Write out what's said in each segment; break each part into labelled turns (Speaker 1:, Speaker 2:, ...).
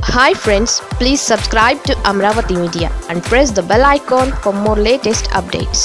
Speaker 1: hi friends please subscribe to Amaravati media and press the bell icon for more latest updates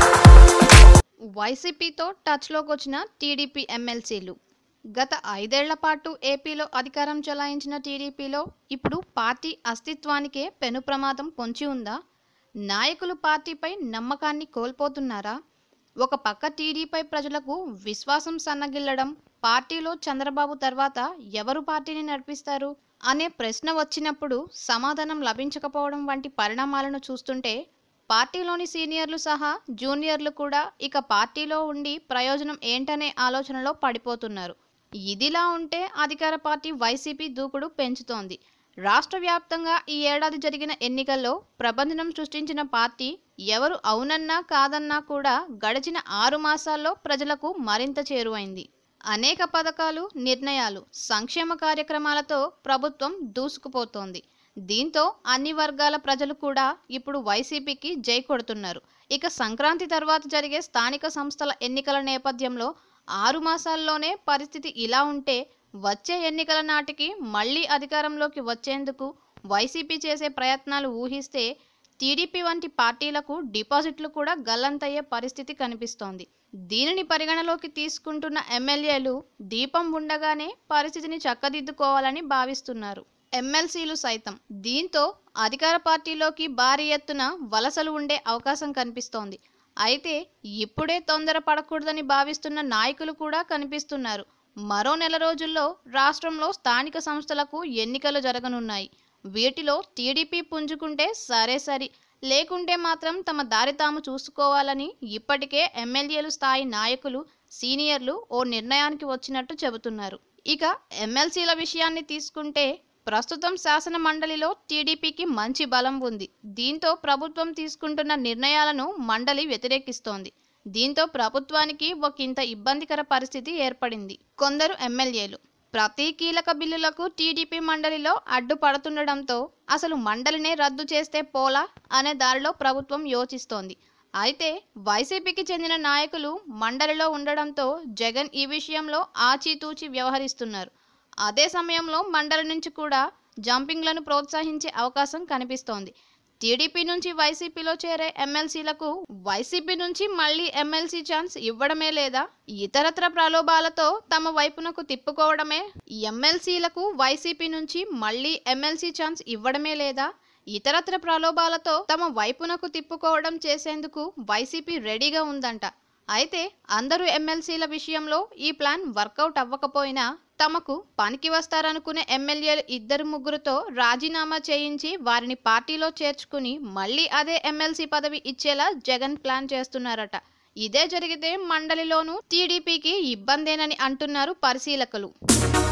Speaker 2: వైసీపీతో టచ్లోకి వచ్చిన TDP ఎమ్మెల్సీలు గత ఐదేళ్ల పాటు ఏపీలో అధికారం చెలాయించిన టీడీపీలో ఇప్పుడు పార్టీ అస్తిత్వానికే పెను ప్రమాదం పొంచి ఉందా నాయకులు పార్టీపై నమ్మకాన్ని కోల్పోతున్నారా ఒక పక్క టీడీపై ప్రజలకు విశ్వాసం సన్నగిల్లడం పార్టీలో చంద్రబాబు తర్వాత ఎవరు పార్టీని నడిపిస్తారు అనే ప్రశ్న వచ్చినప్పుడు సమాధానం లభించకపోవడం వంటి పరిణామాలను చూస్తుంటే పార్టీలోని సీనియర్లు సహా జూనియర్లు కూడా ఇక పార్టీలో ఉండి ప్రయోజనం ఏంటనే ఆలోచనలో పడిపోతున్నారు ఇదిలా ఉంటే అధికార పార్టీ వైసీపీ దూకుడు పెంచుతోంది రాష్ట్ర వ్యాప్తంగా ఈ ఏడాది జరిగిన ఎన్నికల్లో ప్రభంజనం సృష్టించిన పార్టీ ఎవరు అవునన్నా కాదన్నా కూడా గడిచిన ఆరు మాసాల్లో ప్రజలకు మరింత చేరువైంది అనేక పథకాలు నిర్ణయాలు సంక్షేమ కార్యక్రమాలతో ప్రభుత్వం దూసుకుపోతోంది దీంతో అన్ని వర్గాల ప్రజలు కూడా ఇప్పుడు వైసీపీకి జై కొడుతున్నారు ఇక సంక్రాంతి తర్వాత జరిగే స్థానిక సంస్థల ఎన్నికల నేపథ్యంలో ఆరు మాసాల్లోనే పరిస్థితి ఇలా ఉంటే వచ్చే ఎన్నికల నాటికి మళ్ళీ అధికారంలోకి వచ్చేందుకు వైసీపీ చేసే ప్రయత్నాలు ఊహిస్తే టీడీపీ వంటి పార్టీలకు డిపాజిట్లు కూడా గల్లంతయ్యే పరిస్థితి కనిపిస్తోంది దీనిని పరిగణలోకి తీసుకుంటున్న ఎమ్మెల్యేలు దీపం ఉండగానే పరిస్థితిని చక్కదిద్దుకోవాలని భావిస్తున్నారు ఎమ్మెల్సీలు సైతం దీంతో అధికార పార్టీలోకి భారీ ఎత్తున వలసలు ఉండే అవకాశం కనిపిస్తోంది అయితే ఇప్పుడే తొందర పడకూడదని భావిస్తున్న నాయకులు కూడా కనిపిస్తున్నారు మరో నెల రోజుల్లో రాష్ట్రంలో స్థానిక సంస్థలకు ఎన్నికలు జరగనున్నాయి వీటిలో టీడీపీ పుంజుకుంటే సరే సరి లేకుంటే మాత్రం తమ దారి తాము చూసుకోవాలని ఇప్పటికే ఎమ్మెల్యేలు స్థాయి నాయకులు సీనియర్లు ఓ నిర్ణయానికి వచ్చినట్టు చెబుతున్నారు ఇక ఎమ్మెల్సీల విషయాన్ని తీసుకుంటే ప్రస్తుతం శాసన మండలిలో టీడీపీకి మంచి బలం ఉంది దీంతో ప్రభుత్వం తీసుకుంటున్న నిర్ణయాలను మండలి వ్యతిరేకిస్తోంది దీంతో ప్రభుత్వానికి ఒకంత ఇబ్బందికర పరిస్థితి ఏర్పడింది కొందరు ఎమ్మెల్యేలు ప్రతి కీలక బిల్లులకు టీడీపీ మండలిలో అడ్డుపడుతుండడంతో అసలు మండలినే రద్దు చేస్తే పోలా అనే దారిలో ప్రభుత్వం యోచిస్తోంది అయితే వైసీపీకి చెందిన నాయకులు మండలిలో ఉండడంతో జగన్ ఈ విషయంలో ఆచితూచి వ్యవహరిస్తున్నారు అదే సమయంలో మండలి నుంచి కూడా జంపింగ్లను ప్రోత్సహించే అవకాశం కనిపిస్తోంది టీడీపీ నుంచి వైసీపీలో చేరే ఎమ్మెల్సీలకు వైసీపీ నుంచి మళ్ళీ ఎమ్మెల్సీ ఛాన్స్ ఇవ్వడమే లేదా ఇతరత్ర ప్రలోభాలతో తమ వైపునకు తిప్పుకోవడమే ఎమ్మెల్సీలకు వైసీపీ నుంచి మళ్ళీ ఎమ్మెల్సీ ఛాన్స్ ఇవ్వడమే లేదా ఇతరత్ర ప్రలోభాలతో తమ వైపునకు తిప్పుకోవడం చేసేందుకు వైసీపీ రెడీగా ఉందంట అయితే అందరూ ఎమ్మెల్సీల విషయంలో ఈ ప్లాన్ వర్కౌట్ అవ్వకపోయినా తమకు పనికి వస్తారనుకునే ఎమ్మెల్యేలు ఇద్దరు ముగ్గురుతో రాజీనామా చేయించి వారిని పార్టీలో చేర్చుకుని మళ్ళీ అదే ఎమ్మెల్సీ పదవి ఇచ్చేలా జగన్ ప్లాన్ చేస్తున్నారట ఇదే జరిగితే మండలిలోనూ టీడీపీకి ఇబ్బందేనని అంటున్నారు పరిశీలకులు